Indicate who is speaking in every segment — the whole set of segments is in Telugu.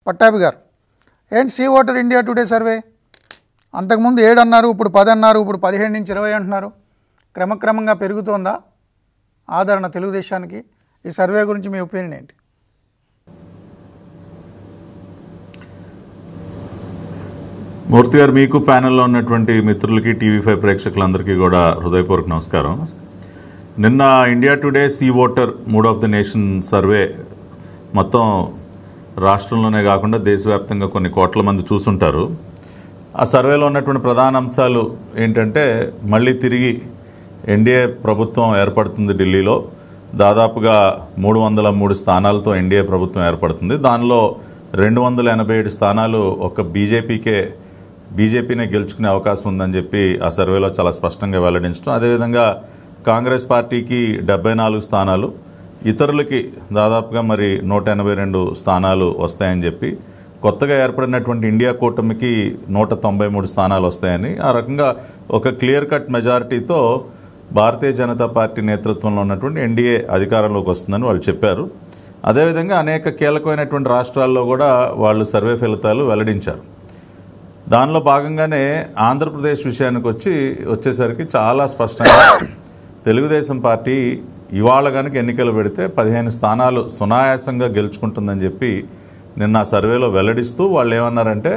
Speaker 1: పట్టాభి గారు ఏంటి C voter India Today survey అంతకుముందు ఏడు అన్నారు ఇప్పుడు పది అన్నారు ఇప్పుడు పదిహేడు నుంచి ఇరవై అంటున్నారు క్రమక్రమంగా పెరుగుతోందా ఆదరణ తెలుగుదేశానికి ఈ సర్వే గురించి మీ ఒపీనియన్ ఏంటి
Speaker 2: మూర్తి గారు మీకు ప్యానెల్లో ఉన్నటువంటి మిత్రులకి టీవీ ఫైవ్ ప్రేక్షకులందరికీ కూడా హృదయపూర్వక నమస్కారం నిన్న India Today C voter mood of the nation survey మొత్తం రాష్ట్రంలోనే కాకుండా దేశవ్యాప్తంగా కొన్ని కోట్ల మంది చూసుంటారు ఆ సర్వేలో ఉన్నటువంటి ప్రధాన అంశాలు ఏంటంటే మళ్ళీ తిరిగి ఎన్డీఏ ప్రభుత్వం ఏర్పడుతుంది ఢిల్లీలో దాదాపుగా మూడు వందల మూడు స్థానాలతో ఎన్డీఏ ప్రభుత్వం ఏర్పడుతుంది దానిలో రెండు వందల ఎనభై ఏడు స్థానాలు ఒక బీజేపీకే బీజేపీనే గెలుచుకునే అవకాశం ఉందని చెప్పి ఆ సర్వేలో చాలా స్పష్టంగా వెల్లడించడం అదేవిధంగా కాంగ్రెస్ పార్టీకి డెబ్బై నాలుగు స్థానాలు ఇతరులకి దాదాపుగా మరి నూట ఎనభై రెండు స్థానాలు వస్తాయని చెప్పి కొత్తగా ఏర్పడినటువంటి ఇండియా కూటమికి నూట తొంభై మూడు స్థానాలు వస్తాయని ఆ రకంగా ఒక క్లియర్ కట్ మెజారిటీతో భారతీయ జనతా పార్టీ నేతృత్వంలో ఉన్నటువంటి ఎన్డీఏ అధికారంలోకి వస్తుందని వాళ్ళు చెప్పారు అదేవిధంగా అనేక కీలకమైనటువంటి రాష్ట్రాల్లో కూడా వాళ్ళు సర్వే ఫలితాలు వెల్లడించారు దానిలో భాగంగానే ఆంధ్రప్రదేశ్ విషయానికి వచ్చి వచ్చేసరికి చాలా స్పష్టంగా తెలుగుదేశం పార్టీ ఇవాళ కనుక ఎన్నికలు పెడితే పదిహేను స్థానాలు సునాయాసంగా గెలుచుకుంటుందని చెప్పి నిన్న ఆ సర్వేలో వెల్లడిస్తూ వాళ్ళు ఏమన్నారంటే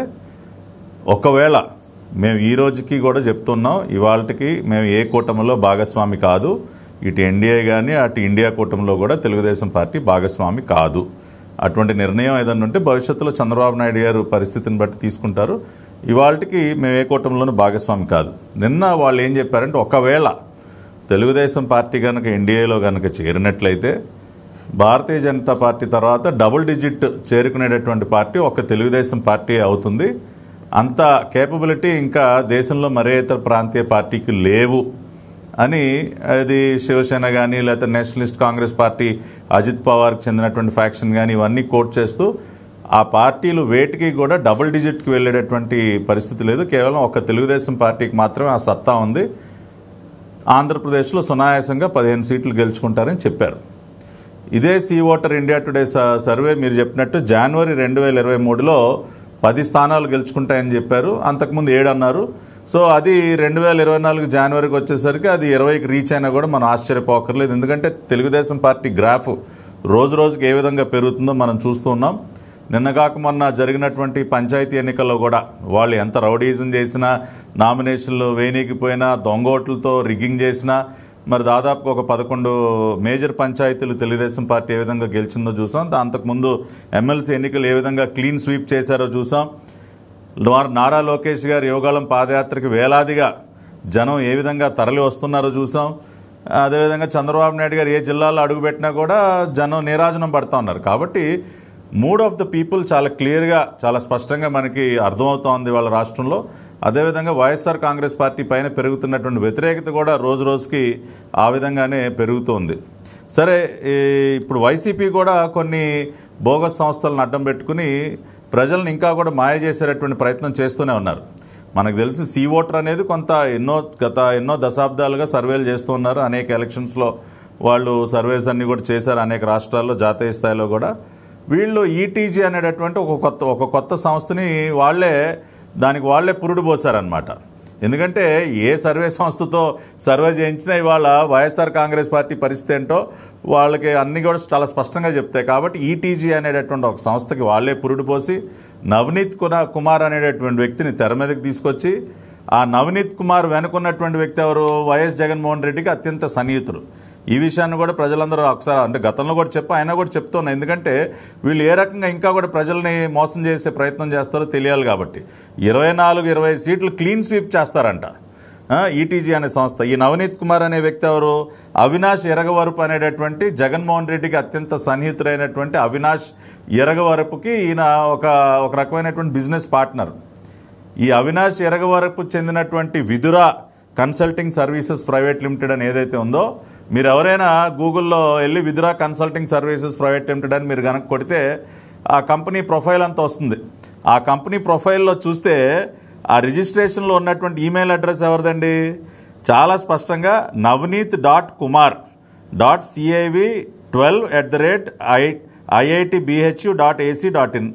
Speaker 2: ఒకవేళ మేము ఈ రోజుకి కూడా చెప్తున్నాం ఇవాళకి మేము ఏ కూటమిలో భాగస్వామి కాదు ఇటు ఎన్డీఏ కానీ అటు ఇండియా కూటమిలో కూడా తెలుగుదేశం పార్టీ భాగస్వామి కాదు అటువంటి నిర్ణయం ఏదన్నా ఉంటే భవిష్యత్తులో చంద్రబాబు నాయుడు గారు పరిస్థితిని బట్టి తీసుకుంటారు ఇవాళకి మేము ఏ కూటమిలోనూ భాగస్వామి కాదు నిన్న వాళ్ళు ఏం చెప్పారంటే ఒకవేళ తెలుగుదేశం పార్టీ కనుక ఎన్డీఏలో కనుక చేరినట్లయితే భారతీయ జనతా పార్టీ తర్వాత డబుల్ డిజిట్ చేరుకునేటటువంటి పార్టీ ఒక తెలుగుదేశం పార్టీ అవుతుంది అంత కేపబిలిటీ ఇంకా దేశంలో మరే ఇతర ప్రాంతీయ పార్టీకి లేవు అని అది శివసేన కానీ లేకపోతే నేషనలిస్ట్ కాంగ్రెస్ పార్టీ అజిత్ పవార్కి చెందినటువంటి ఫ్యాక్షన్ కానీ ఇవన్నీ కోట్ చేస్తూ ఆ పార్టీలు వేటికి కూడా డబుల్ డిజిట్కి వెళ్ళేటటువంటి పరిస్థితి లేదు కేవలం ఒక తెలుగుదేశం పార్టీకి మాత్రమే ఆ సత్తా ఉంది ఆంధ్రప్రదేశ్లో సునాయాసంగా పదిహేను సీట్లు గెలుచుకుంటారని చెప్పారు ఇదే సీ ఓటర్ ఇండియా టుడే స- సర్వే మీరు చెప్పినట్టు జనవరి రెండు వేల ఇరవై మూడులో పది స్థానాలు గెలుచుకుంటాయని చెప్పారు అంతకుముందు ఏడు అన్నారు సో అది రెండు వేల ఇరవై నాలుగు జనవరికి వచ్చేసరికి అది ఇరవైకి రీచ్ అయినా కూడా మనం ఆశ్చర్యపోకర్లేదు ఎందుకంటే తెలుగుదేశం పార్టీ గ్రాఫ్ రోజు రోజుకి ఏ విధంగా పెరుగుతుందో మనం చూస్తూ ఉన్నాం నిన్న కాక మొన్న జరిగినటువంటి పంచాయతీ ఎన్నికల్లో కూడా వాళ్ళు ఎంత రౌడీజం చేసినా నామినేషన్లు వేయనీకిపోయినా దొంగోట్లతో రిగ్గింగ్ చేసినా మరి దాదాపు ఒక పదకొండు మేజర్ పంచాయతీలు తెలుగుదేశం పార్టీ ఏ విధంగా గెలిచిందో చూసాం అంతకుముందు ఎమ్మెల్సీ ఎన్నికలు ఏ విధంగా క్లీన్ స్వీప్ చేశారో చూసాం నా- నారా లోకేష్ గారి యోగాళం పాదయాత్రకి వేలాదిగా జనం ఏ విధంగా తరలి వస్తున్నారో చూసాం అదేవిధంగా చంద్రబాబు నాయుడు గారు ఏ జిల్లాలో అడుగుపెట్టినా కూడా జనం నీరాజనం పడతా ఉన్నారు కాబట్టి మూడ్ ఆఫ్ ద పీపుల్ చాలా క్లియర్గా చాలా స్పష్టంగా మనకి అర్థమవుతోంది వాళ్ళ రాష్ట్రంలో అదేవిధంగా వైఎస్ఆర్ కాంగ్రెస్ పార్టీ పైన పెరుగుతున్నటువంటి వ్యతిరేకత కూడా రోజు రోజుకి ఆ విధంగానే పెరుగుతోంది సరే ఈ ఇప్పుడు వైసీపీ కూడా కొన్ని బోగస్ సంస్థలను అడ్డం పెట్టుకుని ప్రజలను ఇంకా కూడా మాయ చేసేటటువంటి ప్రయత్నం చేస్తూనే ఉన్నారు మనకు తెలిసి సీ ఓటర్ అనేది కొంత ఎన్నో గత ఎన్నో దశాబ్దాలుగా సర్వేలు చేస్తూ ఉన్నారు అనేక ఎలక్షన్స్లో వాళ్ళు సర్వేస్ అన్ని కూడా చేశారు అనేక రాష్ట్రాల్లో జాతీయ స్థాయిలో కూడా వీళ్ళు ఈటీజీ అనేటటువంటి ఒక కొత్త ఒక కొత్త సంస్థని వాళ్ళే దానికి వాళ్ళే పురుడు పోసారనమాట ఎందుకంటే ఏ సర్వే సంస్థతో సర్వే చేయించినా ఇవాళ వైఎస్ఆర్ కాంగ్రెస్ పార్టీ పరిస్థితి ఏంటో వాళ్ళకి అన్ని కూడా చాలా స్పష్టంగా చెప్తాయి కాబట్టి ఈటీజీ అనేటటువంటి ఒక సంస్థకి వాళ్ళే పురుడు పోసి నవనీత్ కునా కుమార్ అనేటటువంటి వ్యక్తిని తెర మీదకి తీసుకొచ్చి ఆ నవనీత్ కుమార్ వెనుకున్నటువంటి వ్యక్తి ఎవరు వైఎస్ జగన్మోహన్ రెడ్డికి అత్యంత సన్నిహితుడు ఈ విషయాన్ని కూడా ప్రజలందరూ ఒకసారి అంటే గతంలో కూడా చెప్పి ఆయన కూడా చెప్తున్నా ఎందుకంటే వీళ్ళు ఏ రకంగా ఇంకా కూడా ప్రజల్ని మోసం చేసే ప్రయత్నం చేస్తారో తెలియాలి కాబట్టి ఇరవై నాలుగు ఇరవై సీట్లు క్లీన్ స్వీప్ చేస్తారంట ఈటీజీ అనే సంస్థ ఈ నవనీత్ కుమార్ అనే వ్యక్తి ఎవరు అవినాష్ ఎరగవరపు అనేటటువంటి జగన్మోహన్ రెడ్డికి అత్యంత సన్నిహితుడైనటువంటి అవినాష్ ఎరగవరపుకి ఈయన ఒక ఒక రకమైనటువంటి బిజినెస్ పార్ట్నర్ ఈ అవినాష్ ఎరగవరపు చెందినటువంటి Vidura consulting services private limited అని ఏదైతే ఉందో మీరు ఎవరైనా గూగుల్లో వెళ్ళి Vidura consulting services private limited అని మీరు కనుక కొడితే ఆ కంపెనీ ప్రొఫైల్ అంతా వస్తుంది ఆ కంపెనీ ప్రొఫైల్లో చూస్తే ఆ రిజిస్ట్రేషన్లో ఉన్నటువంటి ఈమెయిల్ అడ్రస్ ఎవరిదండి చాలా స్పష్టంగా Navneet dot Kumar dot CIV twelve at the rate I IIT BHU dot AC dot in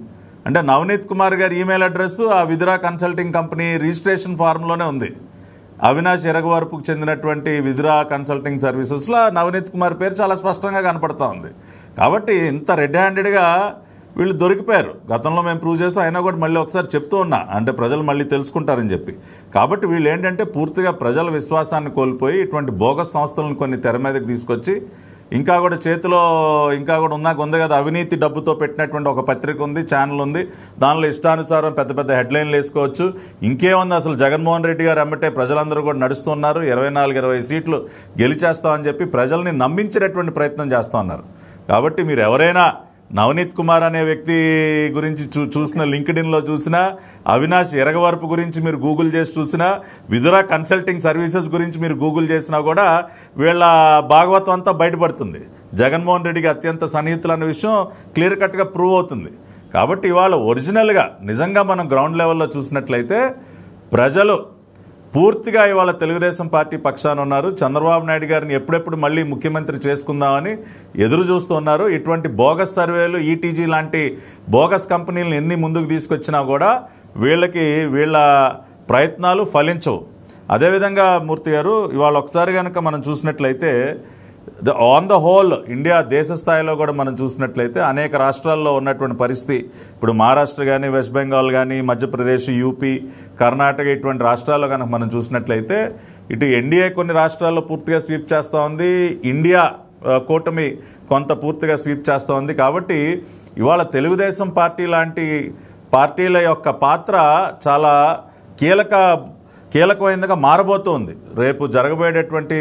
Speaker 2: అంటే నవనీత్ కుమార్ గారి ఈమెయిల్ అడ్రస్ ఆ విదురా కన్సల్టింగ్ కంపెనీ రిజిస్ట్రేషన్ ఫారంలోనే ఉంది అవినాష్ ఎరగవరపుకు చెందినటువంటి విదురా కన్సల్టింగ్ సర్వీసెస్లో నవనీత్ కుమార్ పేరు చాలా స్పష్టంగా కనపడతా ఉంది కాబట్టి ఇంత రెడ్ హ్యాండెడ్గా వీళ్ళు దొరికిపోయారు గతంలో మేము ప్రూవ్ చేసాం అయినా కూడా మళ్ళీ ఒకసారి చెప్తూ ఉన్నా అంటే ప్రజలు మళ్ళీ తెలుసుకుంటారని చెప్పి కాబట్టి వీళ్ళు ఏంటంటే పూర్తిగా ప్రజల విశ్వాసాన్ని కోల్పోయి ఇటువంటి బోగస్ సంస్థలను కొన్ని తెర మీదకి తీసుకొచ్చి ఇంకా కూడా చేతిలో ఇంకా కూడా ఉన్నాక ఉంది కదా అవినీతి డబ్బుతో పెట్టినటువంటి ఒక పత్రిక ఉంది ఛానల్ ఉంది దానిలో ఇష్టానుసారం పెద్ద పెద్ద హెడ్లైన్లు వేసుకోవచ్చు ఇంకేముంది అసలు జగన్మోహన్ రెడ్డి గారు అమ్మటే ప్రజలందరూ కూడా నడుస్తున్నారు ఇరవై నాలుగు ఇరవై సీట్లు గెలిచేస్తామని చెప్పి ప్రజల్ని నమ్మించేటటువంటి ప్రయత్నం చేస్తా ఉన్నారు కాబట్టి మీరు ఎవరైనా నవనీత్ కుమార్ అనే వ్యక్తి గురించి చూ చూసిన లింక్డ్ఇన్లో చూసినా అవినాష్ ఎరగవరపు గురించి మీరు గూగుల్ చేసి చూసినా విదురా కన్సల్టింగ్ సర్వీసెస్ గురించి మీరు గూగుల్ చేసినా కూడా వీళ్ళ భాగవతం అంతా బయటపడుతుంది జగన్మోహన్ రెడ్డికి అత్యంత సన్నిహితులు అనే విషయం క్లియర్ కట్గా ప్రూవ్ అవుతుంది కాబట్టి ఇవాళ ఒరిజినల్గా నిజంగా మనం గ్రౌండ్ లెవెల్లో చూసినట్లయితే ప్రజలు పూర్తిగా ఇవాళ తెలుగుదేశం పార్టీ పక్షాన ఉన్నారు చంద్రబాబు నాయుడు గారిని ఎప్పుడెప్పుడు మళ్ళీ ముఖ్యమంత్రి చేసుకుందామని ఎదురు చూస్తున్నారు ఇటువంటి బోగస్ సర్వేలు ఈటీజీ లాంటి బోగస్ కంపెనీలను ఎన్ని ముందుకు తీసుకొచ్చినా కూడా వీళ్ళకి వీళ్ళ ప్రయత్నాలు ఫలించవు అదేవిధంగా మూర్తి గారు ఇవాళ ఒకసారి కనుక మనం చూసినట్లయితే the on the whole India దేశ స్థాయిలో కూడా మనం చూసినట్లయితే అనేక రాష్ట్రాల్లో ఉన్నటువంటి పరిస్థితి ఇప్పుడు మహారాష్ట్ర కానీ వెస్ట్ బెంగాల్ కానీ మధ్యప్రదేశ్ యూపీ కర్ణాటక ఇటువంటి రాష్ట్రాల్లో కనుక మనం చూసినట్లయితే ఇటు ఎన్డీఏ కొన్ని రాష్ట్రాల్లో పూర్తిగా స్వీప్ చేస్తూ ఉంది ఇండియా ఆ, కూటమి కొంత పూర్తిగా స్వీప్ చేస్తూ ఉంది కాబట్టి ఇవాళ తెలుగుదేశం పార్టీ లాంటి పార్టీల యొక్క పాత్ర చాలా కీలక కీలకమైనదిగా మారబోతోంది రేపు జరగబోయేటటువంటి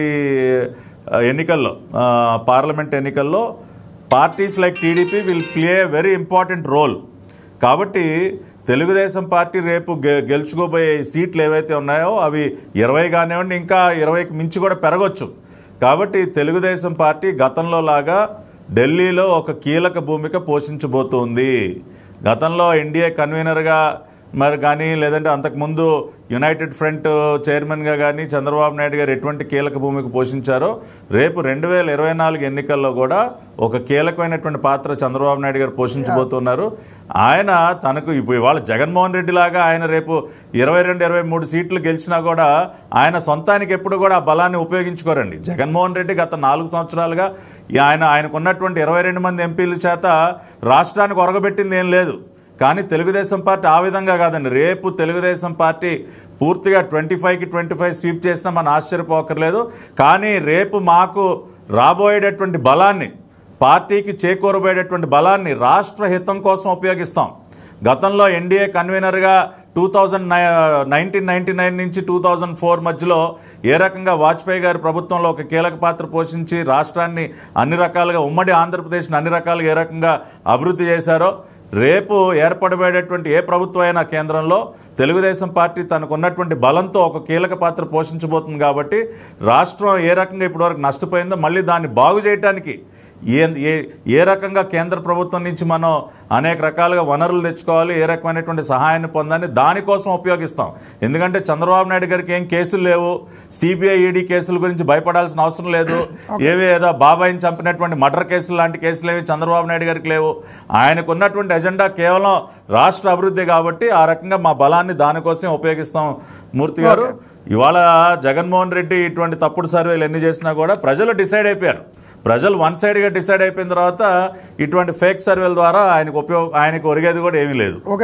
Speaker 2: ఆ, ఎన్నికల్లో ఆ, పార్లమెంట్ ఎన్నికల్లో parties like TDP will play very important role కాబట్టి తెలుగుదేశం పార్టీ రేపు గె గెలుచుకోబోయే సీట్లు ఏవైతే ఉన్నాయో అవి ఇరవై కానివ్వండి ఇంకా ఇరవైకి మించి కూడా పెరగొచ్చు కాబట్టి తెలుగుదేశం పార్టీ గతంలో లాగా ఢిల్లీలో ఒక కీలక భూమిక పోషించబోతోంది గతంలో ఎన్డీఏ కన్వీనర్గా మరి కానీ లేదంటే అంతకుముందు యునైటెడ్ ఫ్రంట్ చైర్మన్గా కానీ చంద్రబాబు నాయుడు గారు ఎటువంటి కీలక భూమిక పోషించారో రేపు రెండు వేల ఇరవై నాలుగు ఎన్నికల్లో కూడా ఒక కీలకమైనటువంటి పాత్ర చంద్రబాబు నాయుడు గారు పోషించబోతున్నారు ఆయన తనకు ఇప్పుడు ఇవాళ జగన్మోహన్ రెడ్డి లాగా ఆయన రేపు ఇరవై రెండు ఇరవై మూడు సీట్లు గెలిచినా కూడా ఆయన సొంతానికి ఎప్పుడు కూడా ఆ బలాన్ని ఉపయోగించుకోరండి జగన్మోహన్ రెడ్డి గత నాలుగు సంవత్సరాలుగా ఈ ఆయన ఆయనకు ఉన్నటువంటి ఇరవై రెండు మంది ఎంపీల చేత రాష్ట్రానికి ఒరగబెట్టింది ఏం లేదు కానీ తెలుగుదేశం పార్టీ ఆ విధంగా కాదండి రేపు తెలుగుదేశం పార్టీ పూర్తిగా ట్వంటీ ఫైవ్కి ట్వంటీ ఫైవ్ స్వీప్ చేసినా మనం ఆశ్చర్యపోకర్లేదు కానీ రేపు మాకు రాబోయేటటువంటి బలాన్ని పార్టీకి చేకూరబోయేటటువంటి బలాన్ని రాష్ట్ర హితం కోసం ఉపయోగిస్తాం గతంలో ఎన్డీఏ కన్వీనర్గా two thousand nineteen ninety nine నుంచి టూ థౌజండ్ ఫోర్ మధ్యలో ఏ రకంగా వాజ్పేయి గారి ప్రభుత్వంలో ఒక కీలక పాత్ర పోషించి రాష్ట్రాన్ని అన్ని రకాలుగా ఉమ్మడి ఆంధ్రప్రదేశ్ని అన్ని రకాలుగా ఏ రకంగా అభివృద్ధి చేశారో రేపు ఏర్పడబోయేటటువంటి ఏ ప్రభుత్వం అయినా కేంద్రంలో తెలుగుదేశం పార్టీ తనకు ఉన్నటువంటి బలంతో ఒక కీలక పాత్ర పోషించబోతుంది కాబట్టి రాష్ట్రం ఏ రకంగా ఇప్పటివరకు నష్టపోయిందో మళ్ళీ దాన్ని బాగు చేయడానికి ఏ ఏ ఏ రకంగా కేంద్ర ప్రభుత్వం నుంచి మనం అనేక రకాలుగా వనరులు తెచ్చుకోవాలి ఏ రకమైనటువంటి సహాయాన్ని పొందాలి దానికోసం ఉపయోగిస్తాం ఎందుకంటే చంద్రబాబు నాయుడు గారికి ఏం కేసులు లేవు సిబిఐ ఈడీ కేసుల గురించి భయపడాల్సిన అవసరం లేదు ఏవి ఏదో బాబాయిని చంపినటువంటి మర్డర్ కేసులు లాంటి కేసులు ఏవి చంద్రబాబు నాయుడు గారికి లేవు ఆయనకు ఉన్నటువంటి ఎజెండా కేవలం రాష్ట్ర అభివృద్ధి కాబట్టి ఆ రకంగా మా బలాన్ని దానికోసం ఉపయోగిస్తాం మూర్తి గారు ఇవాళ జగన్మోహన్ రెడ్డి ఇటువంటి తప్పుడు సర్వేలు ఎన్ని చేసినా కూడా ప్రజలు డిసైడ్ అయిపోయారు ప్రజలు వన్ సైడ్గా డిసైడ్ అయిపోయిన తర్వాత ఇటువంటి ఫేక్ సర్వేల ద్వారా ఆయనకు ఉపయోగ ఆయనకు ఒరిగేది కూడా ఏమీ లేదు
Speaker 1: ఓకే